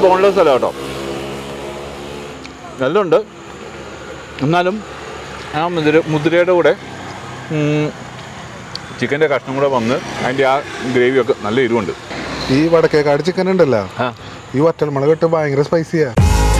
Boneless അല്ല കേട്ടോ നല്ലുണ്ട് എന്നാലും ആ മുതിര മുതിരയുടെ കൂടെ ചിക്കൻ്റെ കഷ്ണം കൂടെ വന്ന് അതിൻ്റെ ആ ഗ്രേവിയൊക്കെ നല്ല എരിവുണ്ട് ഈ വടക്കേക്കാട് ചിക്കൻ ഉണ്ടല്ലോ ആ ഈ വറ്റൽമുളക് ഇട്ട് ഭയങ്കര സ്പൈസിയാ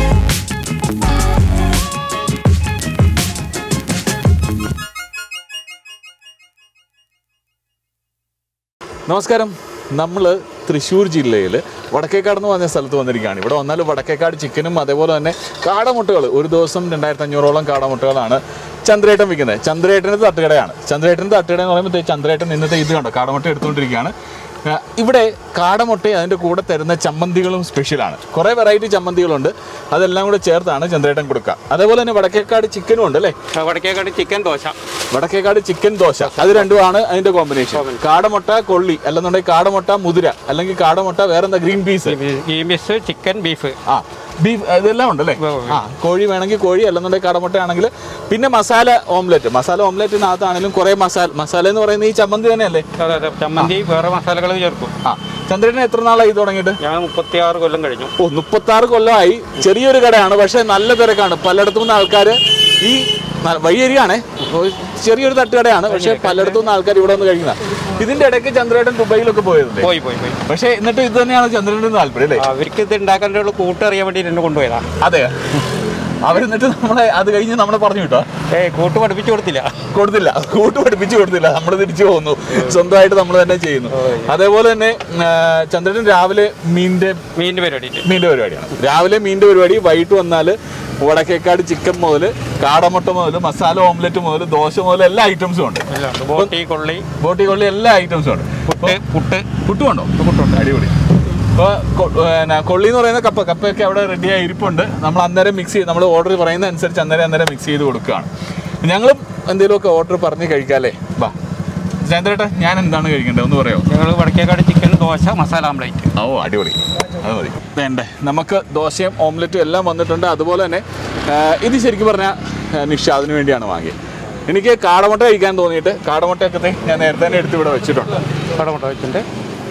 നമസ്കാരം നമ്മൾ തൃശ്ശൂർ ജില്ലയിൽ വടക്കേക്കാട് എന്ന് പറഞ്ഞ സ്ഥലത്ത് വന്നിരിക്കുകയാണ് ഇവിടെ വന്നാൽ വടക്കേക്കാട് ചിക്കനും അതേപോലെ തന്നെ കാടമുട്ടകൾ ഒരു ദിവസം രണ്ടായിരത്തി അഞ്ഞൂറോളം കാടമുട്ടകളാണ് ചന്ദ്രേട്ടൻ വിൽക്കുന്നത് ചന്ദ്രേട്ടൻ്റെ തട്ടുകടയാണ് ചന്ദ്രേട്ടൻ്റെ തട്ടുകട എന്ന് പറയുമ്പോൾ ചന്ദ്രേട്ടൻ ഇന്നത്തെ ഇത് കണ്ടോ കാടമുട്ട എടുത്തുകൊണ്ടിരിക്കുകയാണ് ആ, ഇവിടെ കാടമുട്ട അതിൻ്റെ കൂടെ തരുന്ന ചമ്മന്തികളും സ്പെഷ്യലാണ് കുറേ വെറൈറ്റി ചമ്മന്തികളുണ്ട് അതെല്ലാം കൂടെ ചേർത്താണ് ചന്ദ്രേട്ടൻ കൊടുക്കുക അതേപോലെ തന്നെ വടക്കേക്കാട് ചിക്കനും ഉണ്ട് അല്ലേ വടക്കേക്കാട് ചിക്കൻ ദോശ വടക്കേക്കാട് ചിക്കൻ ദോശ അത് രണ്ടുമാണ് അതിന്റെ കോമ്പിനേഷൻ കാടമുട്ട കൊള്ളി അല്ലെന്നുണ്ടെങ്കിൽ കാടമുട്ട മുതിര അല്ലെങ്കിൽ കാടമുട്ട വേറെന്താ ഗ്രീൻ പീസ് ഈ മിസ് ചിക്കൻ ബീഫ് ആ ബീഫ് ഇതെല്ലാം ഉണ്ടല്ലേ ആ കോഴി വേണമെങ്കിൽ കോഴി അല്ലെന്നുണ്ടെങ്കിൽ കാടമുട്ട ആണെങ്കിൽ പിന്നെ മസാല ഓംലെറ്റ് മസാല ഓംലെറ്റിനകത്താണെങ്കിലും കുറേ മസാല മസാല എന്ന് പറയുന്നത് ഈ ചമ്മന്തി തന്നെയല്ലേ അതെ അതെ ചമ്മന്തി വേറെ മസാലകൾ ചേർക്കും ആ ചന്ദ്രന് എത്ര നാളായി ഇത് തുടങ്ങിയിട്ട് ഞാൻ മുപ്പത്തിയാറ് കൊല്ലം കഴിഞ്ഞു ഓ മുപ്പത്താറ് കൊല്ലമായി ചെറിയൊരു കടയാണ് പക്ഷെ നല്ല തിരക്കാണ് പലയിടത്തു നിന്ന് ആൾക്കാർ ഈ ന- വഴിയരികാണേ ഓ, ചെറിയൊരു തട്ടുകടയാണ് പക്ഷെ പലയിടത്തു നിന്ന് ആൾക്കാർ ഇവിടെ വന്ന് കഴിക്കുന്ന ഇതിന്റെ ഇടയ്ക്ക് ചന്ദ്രേട്ടൻ ദുബൈയിലൊക്കെ പോയതല്ലേ പോയി പോയി പോയി പക്ഷെ എന്നിട്ട് ഇത് തന്നെയാണ് ചന്ദ്രന്റെ താല്പര്യം അല്ലേ അവർക്ക് ഇത് ഉണ്ടാക്കാനുള്ള കൂട്ടറിയാൻ വേണ്ടി എന്നെ കൊണ്ടുപോയതാ അതെ അവരെന്നിട്ട് നമ്മളെ അത് കഴിഞ്ഞ് നമ്മളെ പറഞ്ഞു വിട്ടോ ഏ കൂട്ട് പഠിപ്പിച്ചു കൊടുത്തില്ല കൊടുത്തില്ല കൂട്ട് പഠിപ്പിച്ചു കൊടുത്തില്ല നമ്മൾ തിരിച്ചു പോകുന്നു സ്വന്തമായിട്ട് നമ്മൾ തന്നെ ചെയ്യുന്നു അതേപോലെ തന്നെ ആ, ചന്ദ്രൻ രാവിലെ മീനിന്റെ മീനിന്റെ പരിപാടി മീൻ്റെ പരിപാടിയാണ് രാവിലെ മീൻ്റെ പരിപാടി വൈകിട്ട് വന്നാൽ വടക്കേക്കാട് ചിക്കൻ മുതൽ കാടമുട്ട മുതൽ മസാല ഓംലെറ്റ് മുതൽ ദോശ മുതൽ എല്ലാ ഐറ്റംസും ഉണ്ട് എല്ലാം ഉണ്ട് ബോട്ടി കൊള്ളി ബോട്ടി കൊള്ളി എല്ലാ ഐറ്റംസും ഉണ്ട് പുട്ട് പുട്ട് പുട്ടുണ്ടോ പുട്ടുണ്ട് അടിപൊളി അപ്പോൾ കൊള്ളി എന്ന് പറയുന്ന കപ്പ കപ്പയൊക്കെ അവിടെ റെഡിയായി ഇരിപ്പുണ്ട് നമ്മൾ അന്നേരം മിക്സ് ചെയ്ത് നമ്മൾ ഓർഡർ പറയുന്ന അനുസരിച്ച് അന്നേരം അന്നേരം മിക്സ് ചെയ്ത് കൊടുക്കുകയാണ് ഞങ്ങളും എന്തെങ്കിലുമൊക്കെ ഓർഡർ പറഞ്ഞ് കഴിക്കാല്ലേ വാ ചന്ദ്രേട്ടാ ഞാൻ എന്താണ് കഴിക്കേണ്ടത് ഒന്ന് പറയാമോ ഞങ്ങൾ വടക്കേക്കാട് ചിക്കൻ ദോശ മസാല ആംപ്ലേറ്റ് ഓ അടിപൊളി അത് മതി വേണ്ടേ നമുക്ക് ദോശയും ഓംലെറ്റും എല്ലാം വന്നിട്ടുണ്ട് അതുപോലെ തന്നെ ആ, ഇത് ശരിക്കും പറഞ്ഞാൽ നിഷാദിന് വേണ്ടിയാണ് വാങ്ങിയത് എനിക്ക് കാടമുട്ട കഴിക്കാൻ തോന്നിയിട്ട് കാടമുട്ടയൊക്കെ ദേ ഞാൻ നേരത്തെ തന്നെ എടുത്ത് ഇവിടെ വെച്ചിട്ടുണ്ട് കടമുട്ട വെച്ചിട്ടുണ്ട്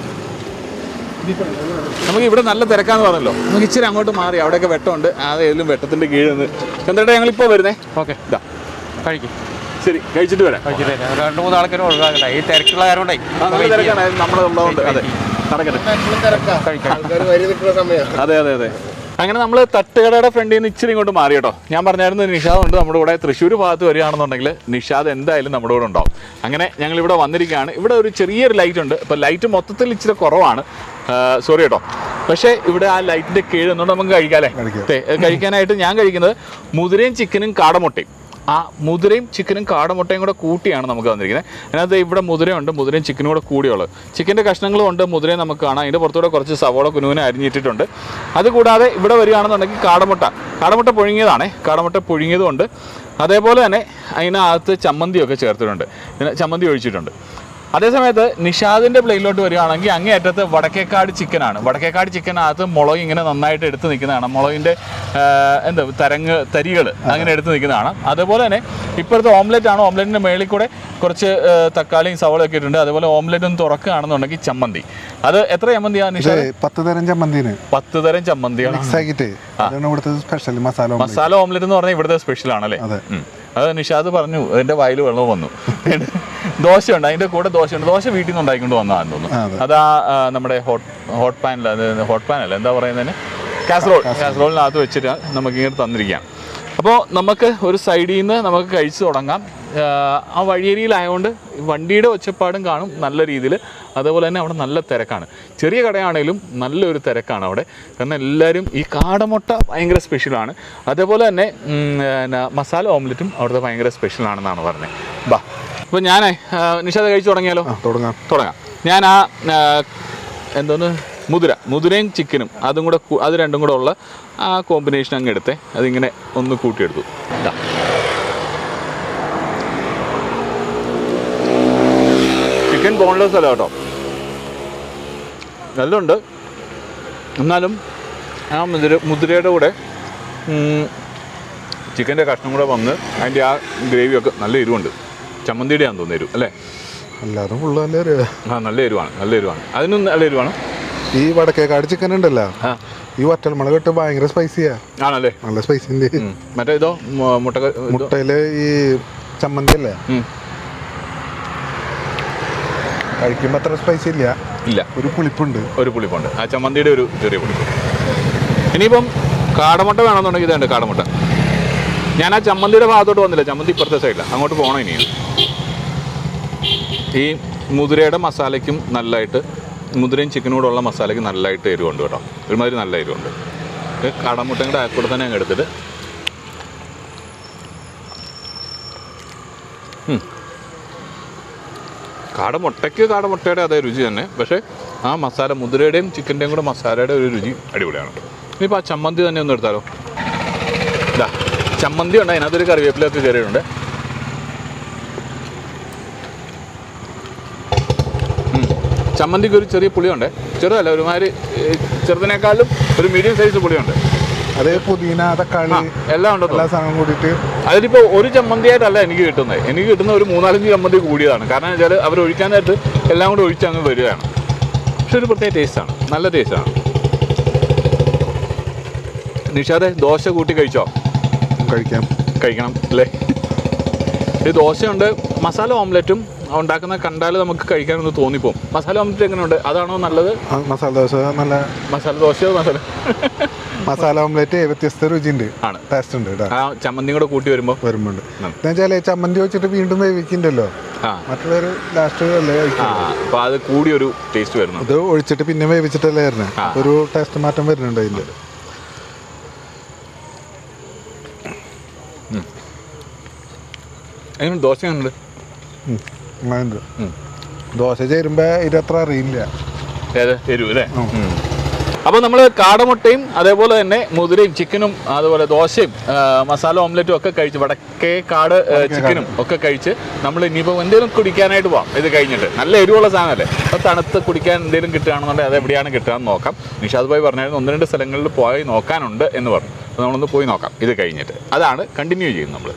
നമുക്ക് ഇവിടെ നല്ല തിരക്കാന്ന് പറഞ്ഞല്ലോ നമുക്ക് ഇച്ചിരി അങ്ങോട്ട് മാറി അവിടെയൊക്കെ വെട്ടമുണ്ട് അത് ഏതെങ്കിലും വെട്ടത്തിൻ്റെ കീഴിൽ നിന്ന് ചന്ദ്രേട്ടാ ഞങ്ങളിപ്പോൾ വരുന്നേ ഓക്കെ ഇതാ കഴിക്കും ശരി കഴിച്ചിട്ട് വരാം കഴിച്ചിട്ട് തരാം. ഒരു രണ്ട് മൂന്ന് ആൾക്കാർ ഒഴിവാക്കട്ടെ ഈ തിരക്കുള്ള കാരണം കൊണ്ടേ ആ, നല്ല തിരക്കാണ് നമ്മുടെ ഉള്ളതുകൊണ്ട് അതെ നടക്കട്ടെ കഴിക്കാം അതെ അതെ അതെ അങ്ങനെ നമ്മൾ തട്ടുകടയുടെ ഫ്രണ്ടിൽ നിന്ന് ഇച്ചിരി ഇങ്ങോട്ട് മാറി കേട്ടോ ഞാൻ പറഞ്ഞായിരുന്നു നിഷാദ് ഉണ്ട് നമ്മുടെ കൂടെ തൃശ്ശൂർ ഭാഗത്ത് വരികയാണെന്നുണ്ടെങ്കിൽ നിഷാദ് എന്തായാലും നമ്മുടെ കൂടെ ഉണ്ടാവും അങ്ങനെ ഞങ്ങൾ ഇവിടെ വന്നിരിക്കുകയാണ് ഇവിടെ ഒരു ചെറിയൊരു ലൈറ്റ് ഉണ്ട് ഇപ്പോൾ ലൈറ്റ് മൊത്തത്തിൽ ഇച്ചിരി കുറവാണ് സോറി കേട്ടോ പക്ഷേ ഇവിടെ ആ ലൈറ്റിൻ്റെ കീഴിൽ നിന്നുകൊണ്ട് നമുക്ക് കഴിക്കാമല്ലേ കഴിക്കാം. ദേ, ഇത് കഴിക്കാനായിട്ട് ഞാൻ കഴിക്കുന്നത് മുതിരയും ചിക്കനും കാടമുട്ടയും ആ മുതിരയും ചിക്കനും കാടമുട്ടയും കൂടെ കൂട്ടിയാണ് നമുക്ക് വന്നിരിക്കുന്നത് അതിനകത്ത് ഇവിടെ മുതിരയുണ്ട് മുതിരയും ചിക്കനും കൂടെ കൂടിയുള്ളത് ചിക്കൻ്റെ കഷ്ണങ്ങളും ഉണ്ട് മുതിരയും നമുക്ക് കാണാം അതിൻ്റെ പുറത്തൂടെ കുറച്ച് സവോള കുനുവിനെ അരിഞ്ഞിട്ടിട്ടുണ്ട് അതുകൂടാതെ ഇവിടെ വരികയാണെന്നുണ്ടെങ്കിൽ കാടമുട്ട കാടമുട്ട പുഴുങ്ങിയതാണേ കാടമുട്ട പുഴുങ്ങിയതുകൊണ്ട് അതേപോലെ തന്നെ അതിനകത്ത് ചമ്മന്തിയൊക്കെ ചേർത്തിട്ടുണ്ട് ഇതിന് ചമ്മന്തി ഒഴിച്ചിട്ടുണ്ട് അതേസമയത്ത് നിഷാദിന്റെ പ്ലേറ്റിലോട്ട് വരികയാണെങ്കിൽ അങ്ങേയറ്റത്ത് വടക്കേക്കാട് ചിക്കനാണ് വടക്കേക്കാട് ചിക്കനകത്ത് മുളക് ഇങ്ങനെ നന്നായിട്ട് എടുത്ത് നിൽക്കുന്നതാണ് മുളകിന്റെ ആ, എന്താ തരങ്ങ് തരികൾ അങ്ങനെ എടുത്ത് നിൽക്കുന്നതാണ് അതുപോലെ തന്നെ ഇപ്പോഴത്തെ ഓംലെറ്റ് ആണ് ഓംലെറ്റിന്റെ മേളിൽ കൂടെ കുറച്ച് ആ, തക്കാളിയും സവളയൊക്കെ ഇട്ടിട്ടുണ്ട് അതുപോലെ ഓംലെറ്റ് ഒന്ന് തുറക്കുകയാണെന്നുണ്ടെങ്കിൽ ചമ്മന്തി അത് എത്ര ചമ്മന്തിയാണ് ഇത് നിഷാദ് പത്ത് തരം ചമ്മന്തിന് പത്ത് തരം ചമ്മന്തികളാണ് മിക്സ് ആക്കിയിട്ട് അതാണ് ഇവിടുത്തെ special masala omelette. Masala omelette എന്ന് പറഞ്ഞാൽ ഇവിടുത്തെ സ്പെഷ്യൽ ആണല്ലേ അതെ. ഉം. അത് നിഷാദ് പറഞ്ഞു അതിന്റെ വായിൽ വെള്ളം വന്നു ദോശയുണ്ട് അതിന്റെ കൂടെ ദോശയുണ്ട് ദോശ വീട്ടിൽ നിന്ന് ഉണ്ടാക്കിക്കൊണ്ട് വന്നതാണെന്ന് ആ, തോന്നുന്നു അതെ. അതാ ആ, നമ്മുടെ ഹോട്ട് ഹോട്ട് പാനിൽ അത് ഹോട്ട് പാൻ അല്ല എന്താ പറയുന്നതിന് കാസറോൾ കാസറോളിനകത്ത് വെച്ചിട്ട് നമുക്ക് ഇങ്ങനെ തന്നിരിക്കാം അപ്പോൾ നമുക്ക് ഒരു സൈഡിൽ നിന്ന് നമുക്ക് കഴിച്ചു തുടങ്ങാം ആ, ആ വഴിയരിയിലായതുകൊണ്ട് വണ്ടിയുടെ ഒച്ചപ്പാടും കാണും നല്ല രീതിയിൽ അതേപോലെ തന്നെ അവിടെ നല്ല തിരക്കാണ് ചെറിയ കടയാണെങ്കിലും നല്ലൊരു തിരക്കാണ് അവിടെ കാരണം എല്ലാവരും ഈ കാടമുട്ട ഭയങ്കര സ്പെഷ്യലാണ് അതേപോലെ തന്നെ ഉം, പിന്നെ മസാല ഓംലെറ്റും അവിടുത്തെ ഭയങ്കര സ്പെഷ്യലാണെന്നാണ് പറഞ്ഞത് ബാ അപ്പോൾ ഞാനേ ആ, നിഷാദ് കഴിച്ചു തുടങ്ങിയാലോ ആ തുടങ്ങാം തുടങ്ങാം ഞാൻ ആ ആ, എന്തോന്ന് മുതിര മുതിരയും ചിക്കനും അതും കൂടെ കൂ- അത് രണ്ടും കൂടെ ഉള്ള ആ കോമ്പിനേഷൻ അങ്ങ് എടുത്തേ അതിങ്ങനെ ഒന്ന് കൂട്ടിയെടുത്തു ഇതാ ചിക്കൻ ബോൺലെസ് അല്ല കേട്ടോ നല്ലുണ്ട് എന്നാലും ആ മുതിര മുതിരയുടെ കൂടെ ചിക്കൻ്റെ കഷ്ണം കൂടെ വന്ന് അതിൻ്റെ ആ ഗ്രേവിയൊക്കെ നല്ല എരിവുണ്ട് ചമ്മന്തിയുടെ ആണെന്ന് തോന്നുന്നു എരിവ് അല്ലേ അല്ലാതെ ഫുള്ള് നല്ല ഒരു ആ നല്ല എരിവാണ് നല്ല എരിവാണ് അതിനും നല്ല എരിവാണ് ഈ വടക്കേക്കാട് ചിക്കൻ ഉണ്ടല്ലോ ആ ഈ വറ്റൽമുളക് ഇട്ട് ഭയങ്കര സ്പൈസിയാ ആണല്ലേ നല്ല സ്പൈസി ഉണ്ട് ഉം. മറ്റേ ഇതോ മു- മുട്ട ഇതോ? മുട്ടയില് ഈ ചമ്മന്തി അല്ലേ ഉം. കഴിക്കുമ്പോ അത്ര സ്പൈസി ഇല്ല ഇല്ല ഒരു പുളിപ്പുണ്ട് ഒരു പുളിപ്പുണ്ട് ആ ചമ്മന്തിയുടെ ഒരു ചെറിയ പുളിപ്പ് ഇനിയിപ്പം കാടമുട്ട വേണമെന്നുണ്ടെങ്കിൽ ഇതുണ്ട് കാടമുട്ട ഞാൻ ആ ചമ്മന്തിയുടെ ഭാഗത്തോട്ട് വന്നില്ല ചമ്മന്തി ഇപ്പുറത്തെ സൈഡിലാണ് അങ്ങോട്ട് പോകണം ഇനിയും ഈ മുതിരയുടെ മസാലയ്ക്കും നല്ലതായിട്ട് മുതിരയും ചിക്കനും കൂടെ ഉള്ള മസാലയ്ക്ക് നല്ലതായിട്ട് എരിവുണ്ട് കേട്ടോ ഒരുമാതിരി നല്ല എരിവുണ്ട് ഇത് കാടമുട്ടയും കൂടെ കൂടെ തന്നെ അങ്ങ് എടുത്തിട്ട് ഉം. കാടമുട്ടയ്ക്ക് കാടമുട്ടയുടെ അതേ രുചി തന്നെ പക്ഷേ ആ മസാല മുതിരയുടെയും ചിക്കൻ്റെയും കൂടെ മസാലയുടെ ഒരു രുചി അടിപൊളിയാണ് ഇനിയിപ്പോൾ ആ ചമ്മന്തി തന്നെ ഒന്ന് എടുത്താലോ ഇതാ ചമ്മന്തി ഉണ്ട് അതിനകത്തൊരു കറിവേപ്പിലൊക്കെ കയറിയിട്ടുണ്ട് ഉം. ചമ്മന്തിക്ക് ഒരു ചെറിയ പുളിയുണ്ട് ചെറുതല്ല ഒരുമാതിരി ഏ, ചെറുതിനേക്കാളും ഒരു മീഡിയം സൈസ് പുളിയുണ്ട് അത് പുതിന തക്കാളി ആ, എല്ലാം ഉണ്ട് എല്ലാ സാധനവും കൂടിയിട്ട് അതിലിപ്പോൾ ഒരു ചമ്മന്തിയായിട്ടല്ല എനിക്ക് കിട്ടുന്നത് എനിക്ക് കിട്ടുന്ന ഒരു മൂന്നാലഞ്ച് ചമ്മന്തി കൂടിയതാണ് കാരണം വെച്ചാൽ അവർ ഒഴിക്കാൻ നേരത്ത് എല്ലാം കൂടെ ഒഴിച്ച് അങ്ങ് വരികയാണ് പക്ഷെ ഒരു പ്രത്യേക ടേസ്റ്റാണ് നല്ല ടേസ്റ്റാണ് നിഷാദെ ദോശ കൂട്ടി കഴിച്ചോ കഴിക്കാം കഴിക്കണം അല്ലേ ഈ ദോശയുണ്ട് മസാല ഓംലെറ്റും ഉണ്ടാക്കുന്ന കണ്ടാൽ നമുക്ക് കഴിക്കാനൊന്ന് തോന്നിപ്പോവും മസാല ഓംലെറ്റ് എങ്ങനെയുണ്ട് അതാണോ നല്ലത് ആ, മസാല ദോശ നല്ല മസാല ദോശയോ മസാല മസാല ഓംലെറ്റ് വ്യത്യസ്ത രുചിയുണ്ട് ആണ് ടേസ്റ്റ് ഉണ്ട് കേട്ടോ ആ ചമ്മന്തി കൂടെ കൂട്ടി വരുമ്പോൾ വരുമ്പോണ്ട് ഉം. എന്നുവെച്ചാല് ചമ്മന്തി വെച്ചിട്ട് വീണ്ടും വേവിക്കണ്ടല്ലോ ആ മറ്റുള്ളവർ ലാസ്റ്റ് അല്ലേ ആ കഴിക്കും അപ്പോൾ അത് കൂടിയൊരു ടേസ്റ്റ് വരുന്നു ഇത് ഒഴിച്ചിട്ട് പിന്നെ വേവിച്ചിട്ടല്ലേ വരുന്നത് ആ. ഒരു ടേസ്റ്റ് മാറ്റം വരുന്നുണ്ട് അതിന്റെ എങ്ങനെ ദോശ എങ്ങനെയുണ്ട് ഉം. അങ്ങനുണ്ട്. ഉം. ദോശ ചേരുമ്പോ ഇതത്ര അറിയില്ല ഏത് എരിവ് അല്ലേ ഉം. അപ്പോൾ നമ്മൾ കാടമുട്ടയും അതേപോലെ തന്നെ മുതിരയും ചിക്കനും അതുപോലെ ദോശയും ആ, മസാല ഓംലെറ്റും ഒക്കെ കഴിച്ച് വടക്കേ കാട് ആ, ചിക്കനും ഒക്കെ കഴിച്ച് നമ്മൾ ഇനിയിപ്പോൾ എന്തെങ്കിലും കുടിക്കാനായിട്ട് പോവാം ഇത് കഴിഞ്ഞിട്ട് നല്ല എരിവുള്ള സാധനമല്ലേ അപ്പോൾ തണുത്ത് കുടിക്കാൻ എന്തെങ്കിലും കിട്ടുകയാണെന്നുണ്ടെങ്കിൽ അത് എവിടെയാണ് കിട്ടുകയെന്ന് നോക്കാം നിഷാദ് ഭായി പറഞ്ഞായിരുന്നു ഒന്ന് രണ്ട് സ്ഥലങ്ങളിൽ പോയി നോക്കാനുണ്ട് എന്ന് പറഞ്ഞു അപ്പോൾ നമ്മളൊന്ന് പോയി നോക്കാം ഇത് കഴിഞ്ഞിട്ട് അതാണ് കണ്ടിന്യൂ ചെയ്യുന്നത് നമ്മൾ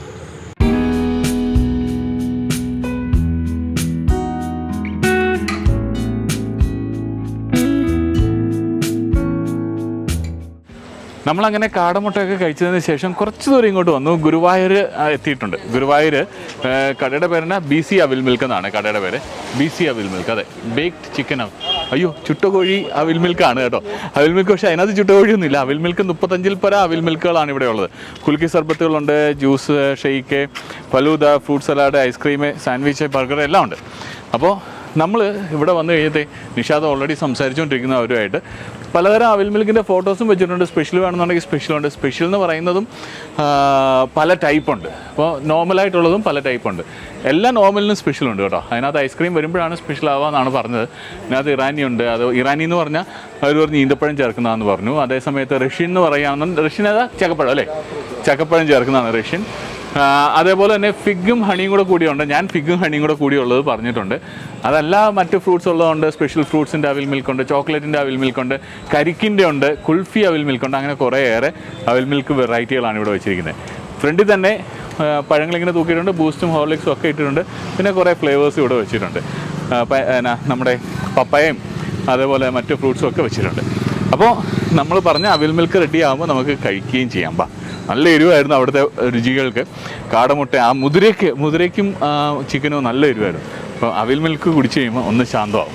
നമ്മളങ്ങനെ കാടമുട്ടയൊക്കെ കഴിച്ചതിന് ശേഷം കുറച്ച് ദൂരം ഇങ്ങോട്ട് വന്നു ഗുരുവായൂർ ആ, എത്തിയിട്ടുണ്ട് ഗുരുവായൂർ ആ, കടയുടെ പേരെന്നാ ബി സി അവിൽ മിൽക്ക് എന്നാണ് കടയുടെ പേര് ബി സി അവിൽ മിൽക്ക് അതെ ബേക്ക്ഡ് ചിക്കൻ അയ്യോ ചുട്ടകോഴി അവിൽ മിൽക്കാണ് കേട്ടോ അവിൽ മിൽക്ക് പക്ഷേ അതിനകത്ത് ചുട്ടകോഴിയൊന്നും ഇല്ല അവിൽ മിൽക്ക് മുപ്പത്തഞ്ചിൽ പര അവിൽ മിൽക്കുകളാണ് ഇവിടെ ഉള്ളത് കുലുക്കി സർബത്തുകളുണ്ട് juice shake falooda fruit salad ice cream sandwich burger എല്ലാം ഉണ്ട് അപ്പോൾ നമ്മൾ ഇവിടെ വന്നു കഴിഞ്ഞത്തെ നിഷാദ് ഓൾറെഡി സംസാരിച്ചുകൊണ്ടിരിക്കുന്ന അവരുമായിട്ട് പലതരം അവിൽ മിൽക്കിൻ്റെ ഫോട്ടോസും വെച്ചിട്ടുണ്ട് സ്പെഷ്യൽ വേണമെന്നുണ്ടെങ്കിൽ സ്പെഷ്യൽ ഉണ്ട് സ്പെഷ്യൽ എന്ന് പറയുന്നതും ആ, പല ടൈപ്പ് ഉണ്ട് അപ്പോൾ നോർമലായിട്ടുള്ളതും പല ടൈപ്പ് ഉണ്ട് എല്ലാ നോർമലിനും സ്പെഷ്യൽ ഉണ്ട് കേട്ടോ അതിനകത്ത് ഐസ്ക്രീം വരുമ്പോഴാണ് സ്പെഷ്യൽ ആവാന്നാണ് പറഞ്ഞത് ഇതിനകത്ത് ഇറാനി ഉണ്ട് അത് ഇറാനി എന്ന് പറഞ്ഞാൽ അവർ പറഞ്ഞ് ഈന്തപ്പഴം ചേർക്കുന്നതാണെന്ന് പറഞ്ഞു അതേ സമയത്ത് റഷ്യൻ എന്ന് പറയുകയാണെന്ന് റഷ്യൻ ഏതാ ചക്കപ്പഴം അല്ലേ ചക്കപ്പഴം ചേർക്കുന്നതാണ് റഷ്യൻ ആ, അതേപോലെ തന്നെ ഫിഗും ഹണിയും കൂടെ കൂടിയുണ്ട് ഞാൻ ഫിഗും ഹണിയും കൂടെ കൂടിയുള്ളത് പറഞ്ഞിട്ടുണ്ട് അതല്ല മറ്റ് ഫ്രൂട്ട്സ് ഉള്ളതുകൊണ്ട് സ്പെഷ്യൽ ഫ്രൂട്ട്സിൻ്റെ അവിൽ മിൽക്ക് ഉണ്ട് ചോക്ലേറ്റിൻ്റെ അവിൽ മിൽക്ക് ഉണ്ട് കരിക്കിൻ്റെ ഉണ്ട് കുൽഫി അവിൽ മിൽക്ക് ഉണ്ട് അങ്ങനെ കുറേയേറെ അവിൽ മിൽക്ക് വെറൈറ്റികളാണ് ഇവിടെ വെച്ചിരിക്കുന്നത് ഫ്രണ്ടിൽ തന്നെ ആ, പഴങ്ങളിങ്ങനെ തൂക്കിയിട്ടുണ്ട് ബൂസ്റ്റും ഹോർലിക്സും ഒക്കെ ഇട്ടിട്ടുണ്ട് പിന്നെ കുറേ ഫ്ലേവേഴ്സ് ഇവിടെ വെച്ചിട്ടുണ്ട് ആ, പ- എന്നാ, നമ്മുടെ പപ്പയും അതേപോലെ മറ്റ് ഫ്രൂട്ട്സും ഒക്കെ വെച്ചിട്ടുണ്ട് അപ്പോൾ നമ്മൾ പറഞ്ഞ അവിൽ മിൽക്ക് റെഡി ആകുമ്പോൾ നമുക്ക് കഴിക്കുകയും ചെയ്യാം ബാ നല്ല എരിവായിരുന്നു അവിടുത്തെ രുചികൾക്ക് കാടമുട്ട ആ മുതിരയ്ക്ക് മുതിരയ്ക്കും ആ, ചിക്കനും നല്ല എരിവായിരുന്നു അപ്പോൾ അവിൽ മിൽക്ക് കുടിച്ച് കഴിയുമ്പോൾ ഒന്ന് ശാന്തമാവും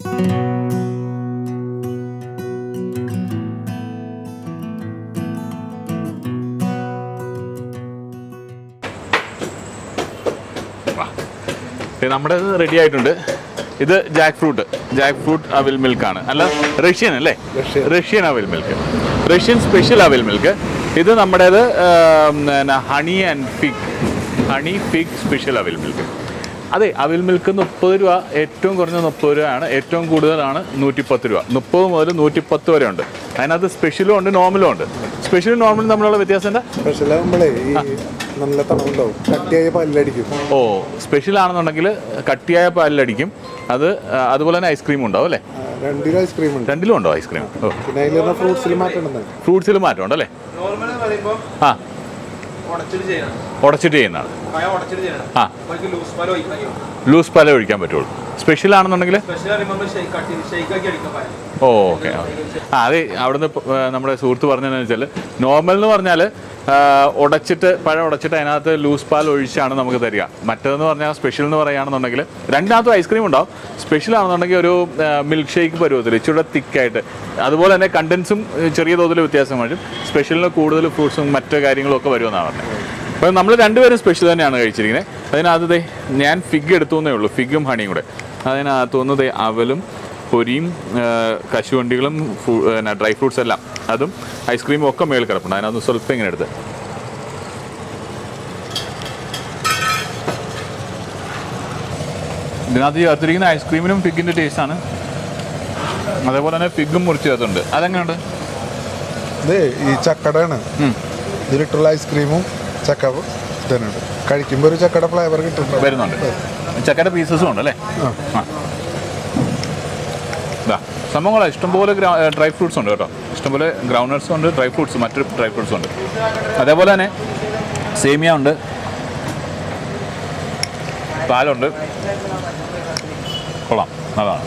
ഇത് നമ്മുടെ റെഡി ആയിട്ടുണ്ട് ഇത് ജാക്ക് ഫ്രൂട്ട് ജാക്ക് ഫ്രൂട്ട് അവിൽ മിൽക്കാണ് അല്ല റഷ്യൻ അല്ലേ റഷ്യൻ. റഷ്യൻ അവിൽ മിൽക്ക് റഷ്യൻ സ്പെഷ്യൽ അവിൽ മിൽക്ക് ഇത് നമ്മുടേത് honey and fig honey fig special അവിൽ മിൽക്ക് അതെ അവിൽ മിൽക്ക് മുപ്പത് രൂപ ഏറ്റവും കുറഞ്ഞ മുപ്പത് രൂപയാണ് ഏറ്റവും കൂടുതലാണ് നൂറ്റിപ്പത്ത് രൂപ മുപ്പത് മുതൽ നൂറ്റിപ്പത്ത് വരെ ഉണ്ട് അതിനകത്ത് സ്പെഷ്യലും ഉണ്ട് നോർമലും ഉണ്ട് സ്പെഷ്യലും നോർമലും തമ്മിലുള്ള വ്യത്യാസം എന്താ സ്പെഷ്യൽ ആകുമ്പോഴേ ഈ നല്ല തണവുണ്ടാവും കട്ടിയായ പല്ലടിക്കും ഓ സ്പെഷ്യൽ ആണെന്നുണ്ടെങ്കിൽ കട്ടിയായ പാലിലടിക്കും അത് ആ, അതുപോലെ തന്നെ ഐസ്ക്രീം ഉണ്ടാവും അല്ലേ ആ, രണ്ടിലും ഐസ്ക്രീം ഉണ്ട് രണ്ടിലും ഉണ്ടോ ഐസ്ക്രീം ഓ പിന്നെ അതിൽ ഫ്രൂട്ട്സിൽ മാറ്റം ഉണ്ടെന്ന് ഫ്രൂട്ട്സിൽ മാറ്റം ഉണ്ടല്ലേ നോർമൽ പറയുമ്പോൾ ആ ഉടച്ചിട്ട് ചെയ്യണം ഉടച്ചിട്ട് ചെയ്യുന്നതാണ് പഴം ഉടച്ചിട്ട് ചെയ്യണം ആ നമുക്ക് ലൂസ് പാൽ ഒഴിക്കാൻ ലൂസ് പാലേ ഒഴിക്കാൻ പറ്റുള്ളൂ സ്പെഷ്യൽ ആണെന്നുണ്ടെങ്കിൽ സ്പെഷ്യൽ പറയുമ്പോൾ ഷെയ്ക്ക് ഷെയ്ക്കാക്കി അടിക്കാൻ പാടില്ല ഓ ഓക്കെ ആ അത് അവിടുന്ന് പ- ഏർ നമ്മുടെ സുഹൃത്ത് പറഞ്ഞതെന്ന് വെച്ചാൽ നോർമൽ എന്ന് പറഞ്ഞാൽ ഉടച്ചിട്ട് പഴം ഉടച്ചിട്ട് അതിനകത്ത് ലൂസ് പാൽ ഒഴിച്ചാണ് നമുക്ക് തരിക മറ്റേതെന്ന് പറഞ്ഞാൽ സ്പെഷ്യൽ എന്ന് പറയുകയാണെന്നുണ്ടെങ്കിൽ രണ്ടിനകത്തും ഐസ്ക്രീം ഉണ്ടാവും സ്പെഷ്യൽ ആണെന്നുണ്ടെങ്കിൽ ഒരു മിൽക്ക് ഷേക്ക് പരുവത്തിൽ ഇച്ചിരി തിക്കായിട്ട് അതുപോലെ തന്നെ കണ്ടൻസും ചെറിയ തോതിൽ വ്യത്യാസം വരും സ്പെഷ്യലിന് കൂടുതൽ ഫ്രൂട്ട്സും മറ്റു കാര്യങ്ങളും ഒക്കെ വരുമെന്നാണ് പറഞ്ഞത് അപ്പോൾ നമ്മൾ രണ്ടുപേരും സ്പെഷ്യൽ തന്നെയാണ് കഴിച്ചിരിക്കുന്നത് അതിനകത്ത് ദേ ഞാൻ ഫിഗ് എടുത്തു എന്നേ ഉള്ളൂ ഫിഗും ഹണിയും കൂടെ അതിനകത്ത് ഒന്ന് ദേ അവലും പൊരിയും ആ, കശുവണ്ടികളും ഫ്രൂ- പിന്നെ ഡ്രൈ ഫ്രൂട്ട്സ് എല്ലാം അതും ഐസ്ക്രീമും ഒക്കെ മേളിൽ കിടപ്പുണ്ട് അതിനകത്ത് സ്വല്പം ഇങ്ങനെ എടുത്ത് ഇതിനകത്ത് ചേർത്തിരിക്കുന്ന ഐസ്ക്രീമിനും ഫിഗിൻ്റെ ടേസ്റ്റാണ് അതേപോലെ തന്നെ ഫിഗും മുറിച്ച് ചേർത്തുണ്ട് അതെങ്ങനെയുണ്ട് ഇത് ഈ ചക്കടയാണ് ഉം. ഇതിലിട്ടുള്ള ഐസ്ക്രീമും ചക്ക തന്നെയുണ്ട് കഴിക്കുമ്പോൾ ഒരു ചക്കയുടെ ഫ്ലേവർ കിട്ടുന്നുണ്ട് വരുന്നുണ്ട് ചക്കയുടെ പീസസും ഉണ്ട് അല്ലേ ആ. ആ ഇതാ സംഭവങ്ങളാ ഇഷ്ടംപോലെ ഡ്രൈ ഫ്രൂട്ട്സ് ഉണ്ട് കേട്ടോ ഇഷ്ടംപോലെ ഗ്രൗണ്ട് നട്ട്സും ഉണ്ട് ഡ്രൈ ഫ്രൂട്ട്സ് മറ്റു ഡ്രൈ ഫ്രൂട്ട്സ് ഉണ്ട് അതേപോലെ തന്നെ സേമിയ ഉണ്ട് പാലുണ്ട് കൊള്ളാം അതാണ്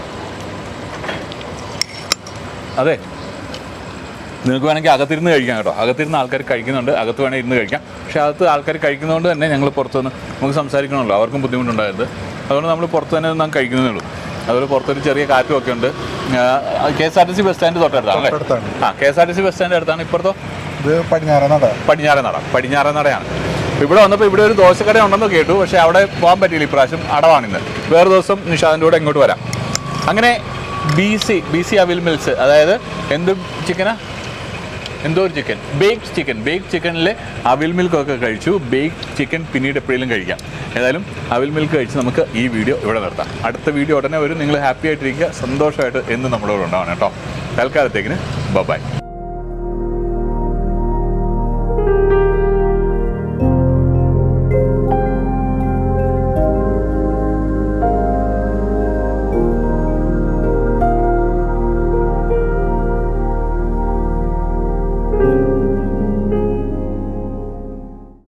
അതെ നിങ്ങൾക്ക് വേണമെങ്കിൽ അകത്തിരുന്ന് കഴിക്കാം കേട്ടോ അകത്തിരുന്ന് ആൾക്കാർ കഴിക്കുന്നുണ്ട് അകത്ത് വേണമെങ്കിൽ ഇരുന്ന് കഴിക്കാം പക്ഷേ അകത്ത് ആൾക്കാർ കഴിക്കുന്നതുകൊണ്ട് തന്നെ ഞങ്ങൾ പുറത്തുനിന്ന് നമുക്ക് സംസാരിക്കണമല്ലോ അവർക്കും ബുദ്ധിമുട്ടുണ്ടായത് അതുകൊണ്ട് നമ്മൾ പുറത്ത് തന്നെ നാം കഴിക്കുന്നതേ ഉള്ളൂ അതുപോലെ പുറത്തൊരു ചെറിയ കാറ്റും ഒക്കെ ഉണ്ട് K S R T C bus stand തൊട്ടടുത്താണ് അല്ലേ തൊട്ടടുത്താണ്. ആ K S R T C bus stand അടുത്താണ് ഇപ്പുറത്തോ ഇത് പടിഞ്ഞാറ നട പടിഞ്ഞാറൻ നട പടിഞ്ഞാറൻ നടയാണ് ഇവിടെ വന്നപ്പോൾ ഇവിടെ ഒരു ദോശക്കട ഉണ്ടെന്ന് കേട്ടു പക്ഷേ അവിടെ പോകാൻ പറ്റിയില്ല ഇപ്രാവശ്യം അടവാണിന്ന് വേറെ ദിവസം നിഷാദിൻ്റെ കൂടെ ഇങ്ങോട്ട് വരാം അങ്ങനെ ബി സി ബി സി അവിൽ മിൽസ് അതായത് എന്ത് ചിക്കനാ എന്തോ ഒരു ചിക്കൻ ബേക്ഡ് ചിക്കൻ ബേക്ഡ് ചിക്കനിൽ അവിൽ മിൽക്ക് ഒക്കെ കഴിച്ചു ബേക്ഡ് ചിക്കൻ പിന്നീട് എപ്പോഴെങ്കിലും കഴിക്കാം ഏതായാലും അവിൽ മിൽക്ക് കഴിച്ച് നമുക്ക് ഈ വീഡിയോ ഇവിടെ നിർത്താം അടുത്ത വീഡിയോ ഉടനെ വരും നിങ്ങൾ ഹാപ്പി ആയിട്ടിരിക്കുക സന്തോഷമായിട്ട് എന്ന് നമ്മളോട് ഉണ്ടാവണം കേട്ടോ തൽക്കാലത്തേക്കിന് ബൈ